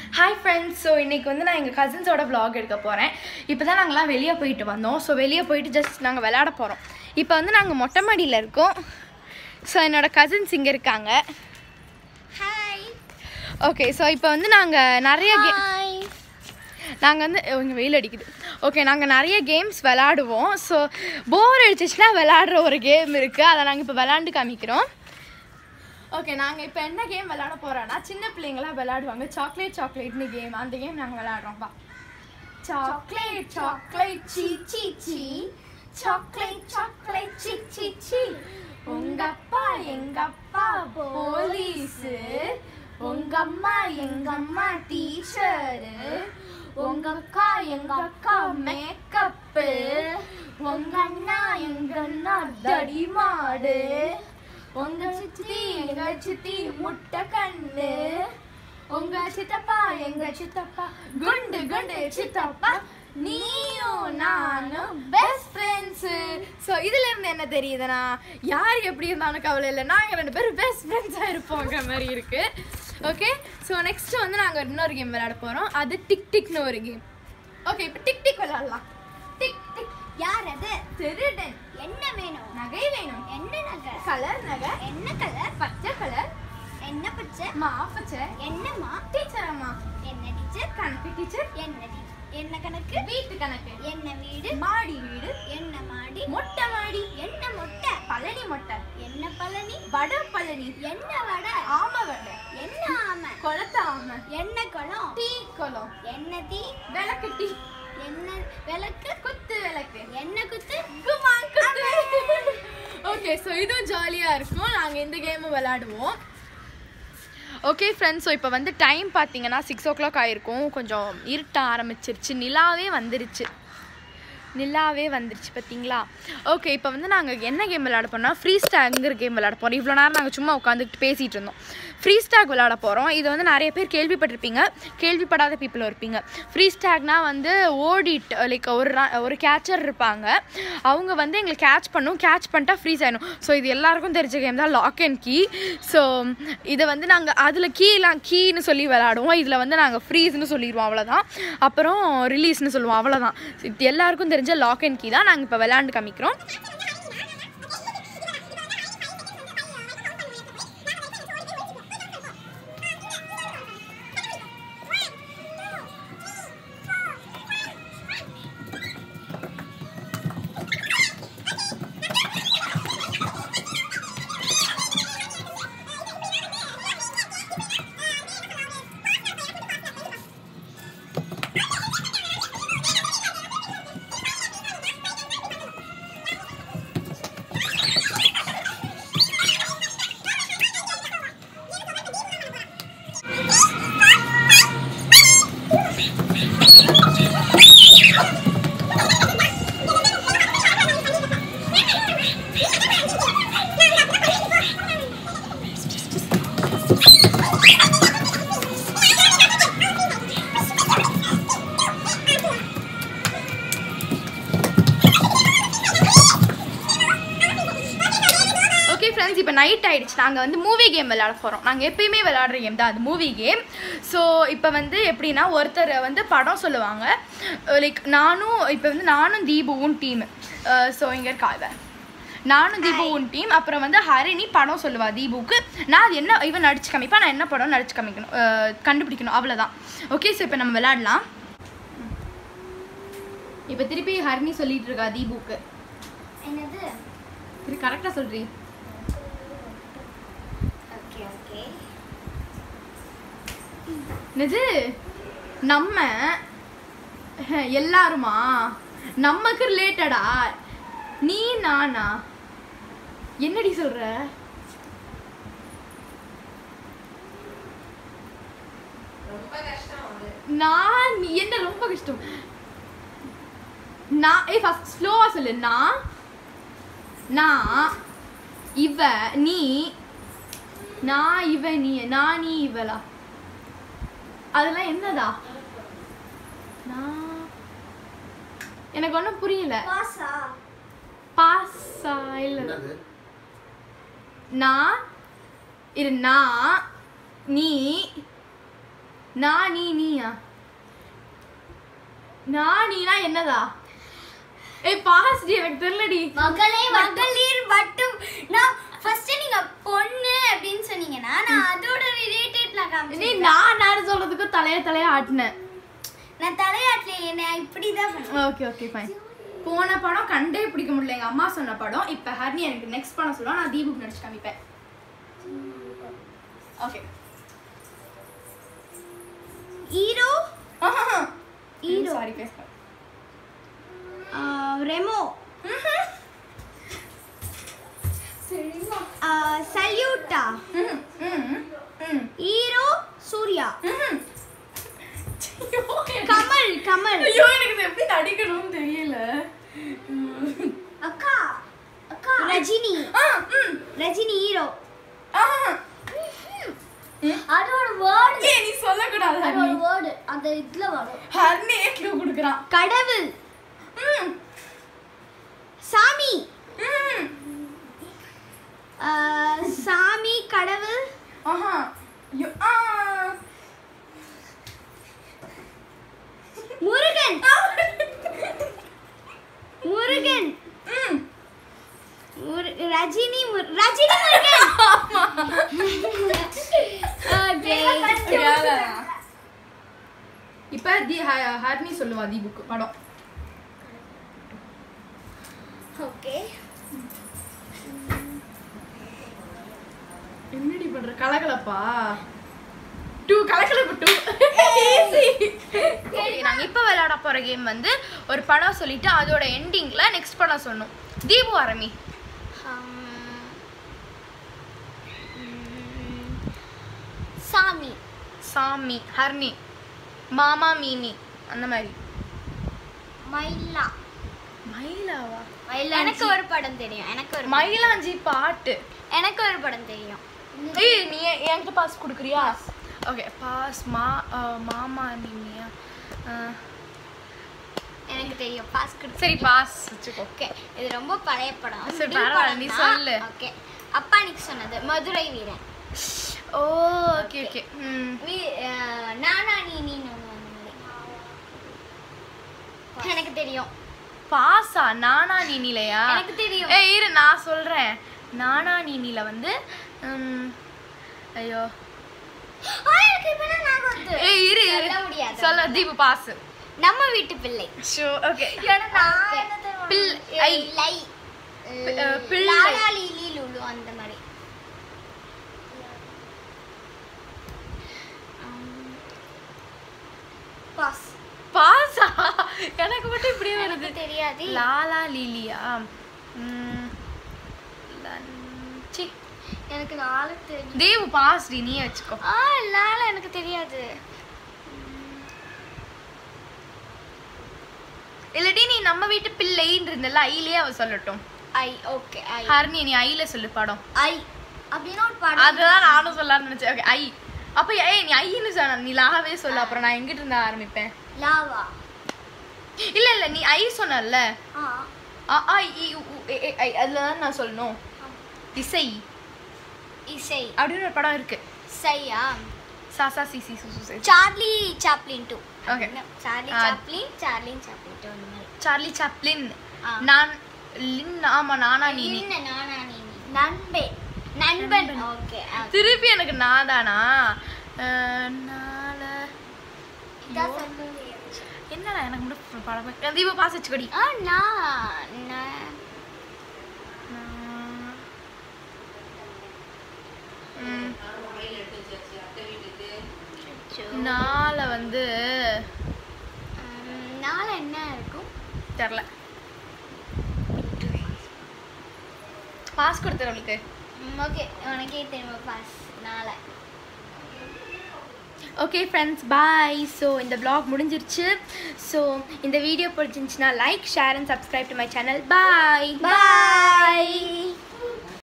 Hi friends so இன்றைக்கி வந்து நான் எங்கள் கசின்ஸோட vlog எடுக்க போகிறேன் இப்போ தான் நாங்கள்லாம் வெளியே போயிட்டு வந்தோம் ஸோ வெளியே போயிட்டு ஜஸ்ட் நாங்கள் விளையாட போகிறோம் இப்போ வந்து நாங்கள் மொட்டை மாடியில் இருக்கோம் ஸோ என்னோட கசின்ஸ் இங்கே இருக்காங்க ஹாய் ஓகே ஸோ இப்போ வந்து நாங்கள் நிறைய கே ஹாய் நாங்கள் வந்து இங்கே வெயில் அடிக்குது ஓகே நாங்கள் நிறைய கேம்ஸ் விளாடுவோம் ஸோ போர் அடிச்சிச்சுன்னா விளாடுற ஒரு கேம் இருக்குது அதை நாங்கள் இப்போ விளாண்டு காமிக்கிறோம் ஓகே நாங்கள் இப்போ என்ன கேம் விளாட போகிறோன்னா சின்ன பிள்ளைங்களாம் விளாடுவாங்க சாக்லேட் சாக்லேட்னு கேம் அந்த கேம் நாங்கள் விளாடுறோம் வா சாக்லேட் சாக்லேட் சீ சீ சீ சாக்லேட் சாக்லேட் சீ சீ சீ உங்க அப்பா எங்க அப்பா போலீஸு உங்க அம்மா எங்க அம்மா டீச்சரு உங்க அக்கா எங்க அக்கா மேக்கப்பு உங்க அண்ணா எங்க அண்ணா தடிமாடு உங்க சித்தி எங்க சித்தி முட்டை கண்ணு உங்க சித்தப்பா எங்க சித்தப்பா குண்டு குண்டு சித்தப்பா நீயும் நானும் பெஸ்ட் ஃப்ரெண்ட்ஸ் ஸோ இதுல இருந்து என்ன தெரியுதுன்னா யார் எப்படி இருந்தாலும் கவலை இல்லை நாங்கள் ரெண்டு பேரும் பெஸ்ட் ஃப்ரெண்ட்ஸாக இருப்போங்கிற மாதிரி இருக்கு ஓகே ஸோ நெக்ஸ்ட் வந்து நாங்கள் இன்னொரு கேம் விளையாட போகிறோம் அது டிக் டிக்னு ஒரு கேம் ஓகே இப்போ டிக் டிக் விளையாடலாம் டிக் டிக் யார் அது திருடன் என்ன வேணும் நகை வேணும் என்ன நகை கலர் நகை என்ன கலர் பச்சை கலர் என்ன பச்சை மா பச்சை என்னம்மா டீச்சர் அம்மா என்ன டீச்சர் கணக்கு டீச்சர் என்ன டீ- என்ன கணக்கு வீட்டு கணக்கு என்ன வீடு மாடி வீடு என்ன மாடி மொட்டை மாடி என்ன மொட்டை பழனி மொட்டை என்ன பழனி வட பழனி என்ன வடை ஆம வடை என்ன ஆமை குளத்த ஆம என்ன குளம் டீ குளம் என்ன தீ விளக்கு டீ என்ன விளக்கு குத்து விளக்கு என்ன குத்து குமா குத்து ஓகே ஸோ இதுவும் ஜாலியாக இருக்கும் நாங்கள் இந்த கேமும் விளையாடுவோம் ஓகே ஃப்ரெண்ட்ஸ் ஸோ இப்போ வந்து டைம் பார்த்தீங்கன்னா சிக்ஸ் ஓ கிளாக் ஆயிருக்கும் கொஞ்சம் இருட்ட ஆரம்பிச்சிருச்சு நிலாவே வந்துருச்சு நிலாவே வந்துருச்சு பார்த்தீங்களா ஓகே இப்போ வந்து நாங்கள் என்ன கேம் விளையாட போறோம்னா ஃப்ரீ ஸ்டாக்ங்கிற கேம் விளையாட போகிறோம் இவ்வளோ நேரம் நாங்கள் சும்மா உட்காந்துக்கிட்டு பேசிகிட்டு இருந்தோம் ஃப்ரீ ஸ்டாக் விளையாட போகிறோம் இது வந்து நிறைய பேர் கேள்விப்பட்டிருப்பீங்க கேள்விப்படாத பீப்புளும் இருப்பீங்க ஃப்ரீ ஸ்டாக்னா வந்து ஓடிட் லைக் ஒரு ra- ஒரு கேச்சர் இருப்பாங்க அவங்க வந்து எங்களை கேட்ச் பண்ணும் கேட்ச் பண்ணிட்டா ஃப்ரீஸ் ஆயிடும் ஸோ இது எல்லாருக்கும் தெரிஞ்ச கேம் தான் லாக் அண்ட் கீ ஸோ இதை வந்து நாங்கள் அதில் கீலாம் கீன்னு சொல்லி விளையாடுவோம் இதில் வந்து நாங்கள் ஃப்ரீஸ்னு சொல்லிடுவோம் அவ்வளோதான் அப்புறம் ரிலீஸ்னு சொல்லுவோம் அவ்வளோதான் இது எல்லாருக்கும் தெரிஞ்ச லாக் அண்ட் கீ தான் நாங்கள் இப்போ விளையாண்டு காமிக்கிறோம் ஓகே ஃப்ரெண்ட்ஸ் இப்போ நைட் ஆயிடுச்சு நாங்கள் வந்து மூவி கேம் விளையாட போகிறோம் நாங்கள் எப்பயுமே விளையாடுற கேம் தான் அது மூவி கேம் ஸோ இப்போ வந்து எப்படின்னா ஒருத்தர் வந்து படம் சொல்லுவாங்க லைக் நானும் இப்போ வந்து நானும் தீபுவும் டீம் ஸோ இங்கே இருக்கா இவ நானும் தீபுவும் டீம் அப்புறம் வந்து ஹரிணி படம் சொல்லுவா தீபுக்கு நான் அது என்ன இவன் நடிச்சு காமிப்பா நான் என்ன படம் நடிச்சு காமிக்கணும் அஹ், கண்டுபிடிக்கணும் அவ்வளோதான் ஓகே ஸோ இப்போ நம்ம விளையாடலாம் இப்போ திருப்பி ஹரிணி சொல்லிட்டு இருக்கா தீபுக்கு என்னது இது கரெக்டாக சொல்றீ ஓகே ஓகே என்னது நம்ம அஹ், எல்லாருமா நமக்கு ரிலேட்டடா நீ நானா என்னடி சொல்ற நான் நீ என்ன ரொம்ப கஷ்டம் நான் ஏய் ஃபர்ஸ்ட் ஸ்லோவா சொல்லு நான் நான் இவ நீ நான் இவ நீ நான் நீ இவளா அதெல்லாம் என்னதா நான் எனக்கு ஒன்றும் புரியல பாசா பாஸா இல்ல நான் இரு நான் நீ நான் நீ நீயா நான் நீனா என்னதா ஏய் பாஸ்டி எனக்கு தெரியலடி மகளே மகளிர் மட்டும் நான் ஃபர்ஸ்ட் நீங்க பொண்ணு அப்படின்னு சொன்னீங்கன்னா நான் அதோட ரிலேட்டட் நான் நீ காமிச்சேன் நான் நான் சொல்றதுக்கு தலைய தலைய ஆட்டினேன் நான் தலையாட்டல நான் இப்படி தான் பண்ணேன் ஓகே ஓகே ஃபைன் போன படம் கண்டே பிடிக்க முடியல எங்க அம்மா சொன்ன படம் இப்ப ஹர்னி எனக்கு நெக்ஸ்ட் படம் சொல்லுவா நான் தீபுக்கு நடிச்சு காமிப்பேன் ஓகே ஹீரோ Hero. சாரி பேச ரெமோ சல்யூட்டா ஹீரோ சூர்யா கமல் கமல் ஐயோ எனக்கு இது எப்படி நடிக்கணும்னு தெரியல அக்கா அக்கா ரஜினி ஆ, ம், ரஜினி ஹீரோ ஆ. அது ஒரு வேர்டு ஏய், நீ சொல்லக்கூடாது அது ஹர்னி ஒரு வேர்டு அந்த இதுல வரும் ஹர்னி க்ளூ கொடுக்குறான் கடவுள் ம், சாமி ம். ஆ, சாமி கடவுள் ஆஹா ஐயோ, ஆ. முருகன் முருகன் ம். முரு- ரஜினி முரு- ரஜினி முருகன் ஓகே யாரா? இப்ப தி ஹ- ஹர்னி சொல்லுவா தீபுக்கு படம் ஓகே என்னடி பண்ற கலகலப்பா டூ கலகலப்பு டூ நாங்க இப்ப விளையாட போற கேம் வந்து ஒரு படம் சொல்லிட்டு அதோட எண்டிங்ல நெக்ஸ்ட் படம் சொல்லணும் தீபு ஆரம்பி சாமி சாமி ஹர்னி மாமா மீனி அந்த மாதிரி மயிலா மயிலாவா எனக்கு ஒரு படம் தெரியும் எனக்கு ஒரு மயிலாஞ்சி பாட்டு எனக்கு ஒரு படம் தெரியும் ஏய் நீ என்- என்கிட்ட பாஸ் கொடுக்குறியா ஓகே பாஸ் மா அஹ், மாமா மீனியா அஹ், எனக்கு தெரியும் பாஸ் கொடு சரி பாஸ் வச்சுக்கோ ஓகே இது ரொம்ப பழைய படம் சரி, விடிவு பரவாயில்ல, படம் நீ தான். சொல்லு. ஓகே அப்பா அன்னைக்கு சொன்னது மதுரை வீரன் ஓ ஓகே ஓகே ம் வீ- அஹ், நானா நீ நீன்னு ஒண்ணு வந்தது. எனக்கு தெரியும் பாஸா நானா நீனிலையா எனக்கு தெரியும். ஏய் இரு நான் சொல்றேன் நானா நீனில வந்து ம், ஐயோ ஆ, எனக்கு இப்பதான் ஞாபகம் வருது. ஏய் இரு இரு சொல்ல முடியாது. சொல்ல தீபு பாஸ் நம்ம வீட்டு பிள்ளை ஷோ ஓகே Okay. பிள்- ஐ. லை. பி- அஹ், பிள்ளை. லாலா, லீலி, லுலு அந்த மாதிரி பாஸ் பாஸா எனக்கு மட்டும் இப்படியே வருது எனக்கு தெரியாது லாலா லீலியா ம், லன்- சி எனக்கு நாலு தெரியும் தேவு பாஸ் டி நீயே வச்சுக்கோ ஆ லாலா எனக்கு தெரியாது இல்லாட்டி நீ நம்ம வீட்டு பிள்ளைன்னு இருந்தல ஐலயே அவ சொல்லட்டும் ஐ ஓகே ஐ ஹர்னி நீ ஐல சொல்லு படம் ஐ அப்படின்னா ஒரு படம் அதுதான் நானும் சொல்லலாம்னு நினைச்சேன் ஓகே ஐ அப்ப ஏய் நீ ஐன்னு சொன்ன நீ லாவே சொல்லு அப்புறம் நான் எங்கிட்ட இருந்து ஆரம்பிப்பேன் லாவா இல்ல இல்ல நீ ஐ சொன்னல ஆ அ ஆ இ உ, உ, ஏ, ஏ, ஐ அதுல தான் நான் சொல்லணும் இசை இசை அப்படின்னு ஒரு படம் இருக்கு சையா சாசா சி சி சு சு சு. Charlie Chaplin two Okay. Charlie ஆ. சாப்ளின் சார்லின் சாப்ளின் டூ அந்த மாதிரி சார்லி சாப்ளின் ஆ. நான் லின் ஆமா நானா நீ நீ. என்ன நானா நீ நீ. நண்பன் நண்பன் ஓகே திருப்பி எனக்கு நாதானா அஹ், நால என்னடா எனக்கு மட்டும் படம் தீப பாஸ் வச்சுக்கடி ஆ நான் நான் நான்- ம், நால வந்து ம், நாளை என்ன இருக்கும் தெரில பாஸ் கொடுத்துரு அவளுக்கு ஓகே உனக்கே தெரியுமா பாஸ் நாளை ஓகே ஃப்ரெண்ட்ஸ் பாய் ஸோ இந்த vlog முடிஞ்சிருச்சு ஸோ இந்த வீடியோ பிடிச்சிருந்துச்சுன்னா like share and subscribe to my channel bye bye